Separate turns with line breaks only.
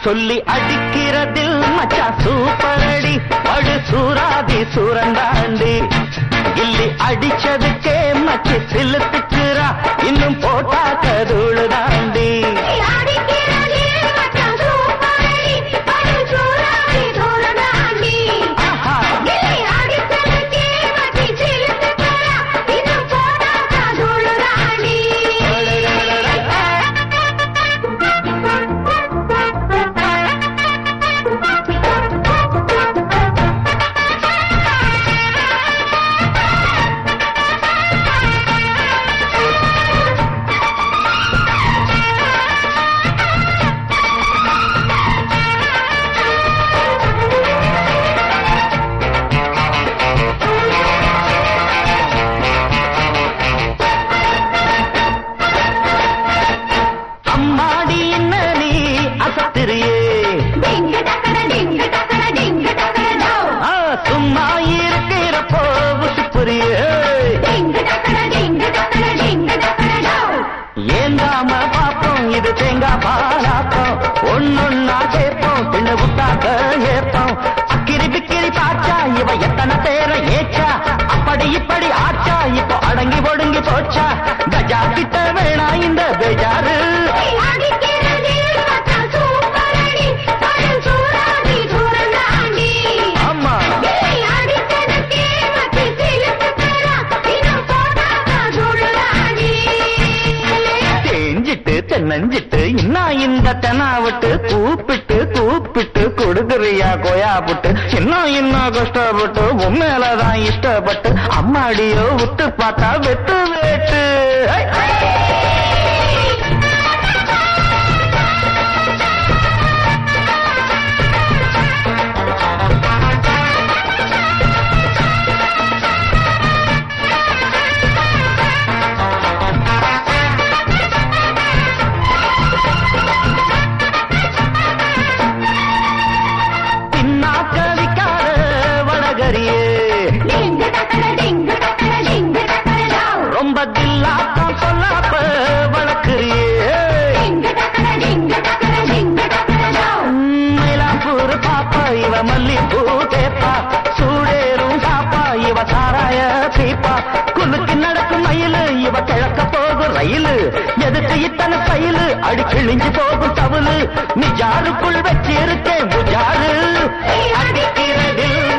சொல்லி அடிக்கிறதில் மச்சா சூப்பரடி படு சூராதி சூரண்டாண்டி கில்லி அடிச்சதுக்கே மச்சி சிலுத்துக்குறா இன்னும் போட்டா கதுழு தாண்டி ஆஹா அம்மாடி என்ன நீ அசத்திரியே ஆ, சும்மா இருக்கிறப்போ புரியே ஏந்தாம பாப்போம் இது தேங்காய் பாலாப்போம் ஒன்னொன்னா சேர்ப்போம் பின்ன விட்டாக்க ஏற்போம் அக்கிரி பிக்கிரி பாச்சா இவ எத்தனை பேரை ஏச்சா அப்படி இப்படி ஆச்சா இப்போ அடங்கி ஒடுங்கி போச்சா கஜா கிட்ட வேணா இந்த பேஜாரு ஆமா தேஞ்சிட்டு தென்னஞ்சிட்டு இன்னும் இந்த தெனாவிட்டு கூப்பிட்டு கூப்பிட்டு கொடுக்குறியா கோயா புட்டு இன்னும் இன்னும் கஷ்டப்பட்டு உண்மையிலதான் இஷ்டப்பட்டு அம்மாடியோ விட்டு பார்த்தா வெட்டு வேட்டு ஐ! பின்னாக்க விக்காத வடகரியே ரொம்ப தில்லாட்டம் சொல்லாப்ப வளர்க்குறியே மயிலாப்பூர் பாப்பா இவ மல்லிப்பூ தேப்பா சூடேறும் பாப்பா இவ சாராய பீப்பா குலுக்கி நடக்கும் மயிலு இவ கிழக்க போகும் ரயிலு எதுக்கு இத்தனை பயிலு அடி கிழிஞ்சு போகும் தவுலு நீ ஜாருக்குள் வச்சிருக்கேன் புஜாரு அடிக்கிறதில்